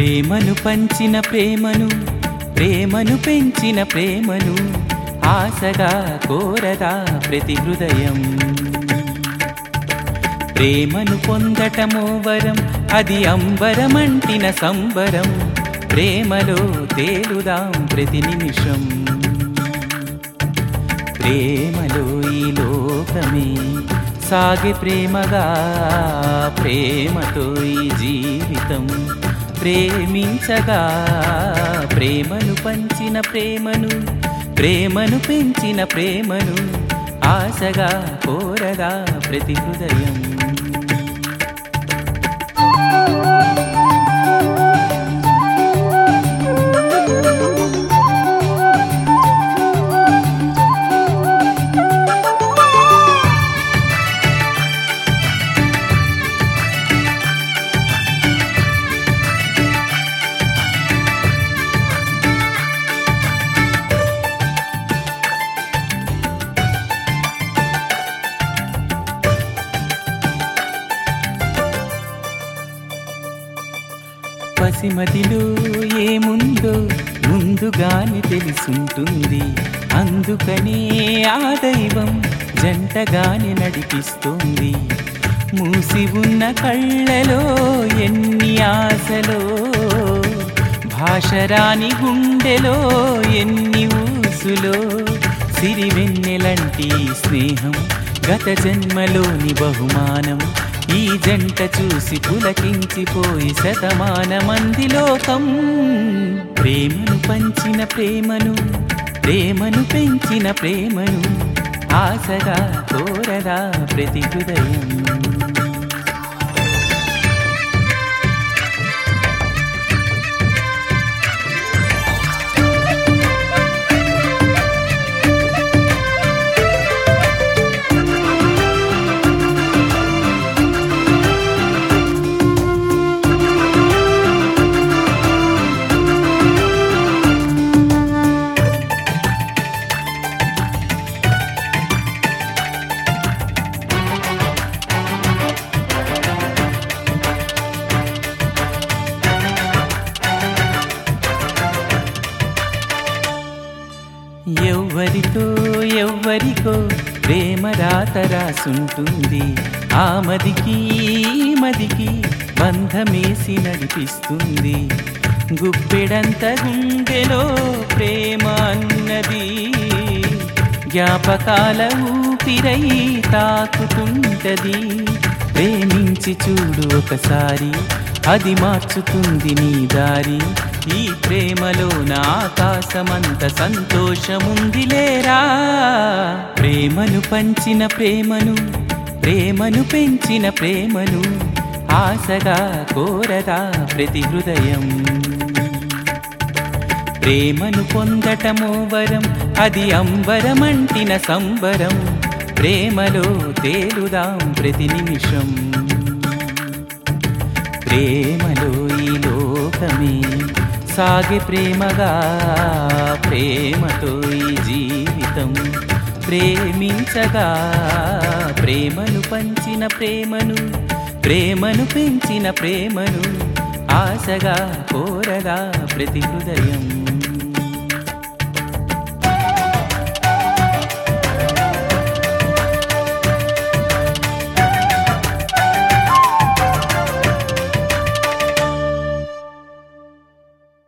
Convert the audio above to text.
ప్రేమను పంచిన ప్రేమను ప్రేమను పెంచిన ప్రేమను ఆశగా కోరదా ప్రతి హృదయం ప్రేమను పొందటమో వరం అది అంబరమంటిన సంబరం ప్రేమలో తేలుదాం ప్రతి నిమిషం ప్రేమలో ఈ లోకమే సాగే ప్రేమగా ప్రేమతో ఈ జీవితం ప్రేమించగా ప్రేమను పంచిన ప్రేమను ప్రేమను పెంచిన ప్రేమను ఆశగా కోరగా ప్రతి హృదయం పసిమదిలో ఏముందో ముందుగానే తెలుసుంటుంది అందుకనే ఆ దైవం జంటగానే నడిపిస్తుంది మూసి ఉన్న కళ్ళలో ఎన్ని ఆశలో భాషరాని గుండెలో ఎన్ని ఊసులో సిరివెన్నెలంటి స్నేహం గత జన్మలోని బహుమానం ఈ జంట చూసి పులకించిపోయి శతమానమంది లోకం ప్రేమను పంచిన ప్రేమను ప్రేమను పెంచిన ప్రేమను ఆశగా కోరదా ప్రతి హృదయం ఎవ్వరితో ఎవ్వరికో ప్రేమ రాత రాసుంటుంది ఆ మదికి ఈ మదికి బంధమేసి నడిపిస్తుంది గుప్పెడంత గుండెలో ప్రేమ అన్నది జ్ఞాపకాల ఊపిరై తాకుతుంటది ప్రేమించి చూడు ఒకసారి అది మార్చుతుంది నీ దారి ఈ ప్రేమలో నా ఆకాశమంత సంతోషముంది లేరా ప్రేమను పంచిన ప్రేమను ప్రేమను పెంచిన ప్రేమను ఆశగా కోరదా ప్రతి హృదయం ప్రేమను పొందటమో వరం అది అంబరమంటిన సంబరం ప్రేమలో తేలుదాం ప్రతి నిమిషం ప్రేమలో ఈ లోకమే సాగే ప్రేమగా ప్రేమతో ఈ జీవితం ప్రేమించగా ప్రేమను పంచిన ప్రేమను ప్రేమను పెంచిన ప్రేమను ఆశగా కోరగా ప్రతి హృదయం